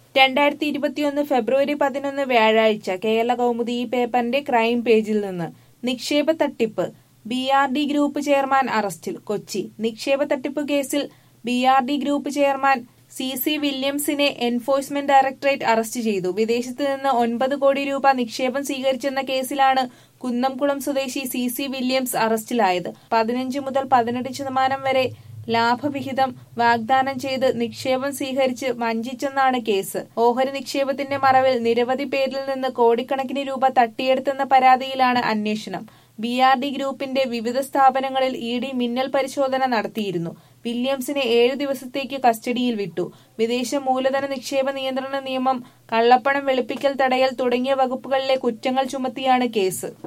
രണ്ടായിരത്തി ഇരുപത്തിയൊന്ന് ഫെബ്രുവരി പതിനൊന്ന് വ്യാഴാഴ്ച കേരള കൗമുദി ഈ പേപ്പറിന്റെ ക്രൈം പേജിൽ നിന്ന് നിക്ഷേപ തട്ടിപ്പ് B R D group chairman അറസ്റ്റിൽ കൊച്ചി നിക്ഷേപ തട്ടിപ്പ് കേസിൽ B R D group chairman C C വില്യംസിനെ എൻഫോഴ്സ്മെന്റ് ഡയറക്ടറേറ്റ് അറസ്റ്റ് ചെയ്തു വിദേശത്ത് നിന്ന് ഒൻപത് കോടി രൂപ നിക്ഷേപം സ്വീകരിച്ചെന്ന കേസിലാണ് കുന്നംകുളം സ്വദേശി സി സി വില്യംസ് അറസ്റ്റിലായത് പതിനഞ്ച് മുതൽ പതിനെട്ട് ശതമാനം വരെ ലാഭവിഹിതം വാഗ്ദാനം ചെയ്ത് നിക്ഷേപം സ്വീകരിച്ച് വഞ്ചിച്ചെന്നാണ് കേസ് ഓഹരി നിക്ഷേപത്തിന്റെ മറവിൽ നിരവധി പേരിൽ നിന്ന് കോടിക്കണക്കിന് രൂപ തട്ടിയെടുത്തെന്ന പരാതിയിലാണ് അന്വേഷണം ബി ആർ ഡി ഗ്രൂപ്പിന്റെ വിവിധ സ്ഥാപനങ്ങളിൽ ഇ ഡി മിന്നൽ പരിശോധന നടത്തിയിരുന്നു വില്യംസിനെ ഏഴു ദിവസത്തേക്ക് കസ്റ്റഡിയിൽ വിട്ടു വിദേശ മൂലധന നിക്ഷേപ നിയന്ത്രണ നിയമം കള്ളപ്പണം വെളുപ്പിക്കൽ തടയൽ തുടങ്ങിയ വകുപ്പുകളിലെ കുറ്റങ്ങൾ ചുമത്തിയാണ് കേസ്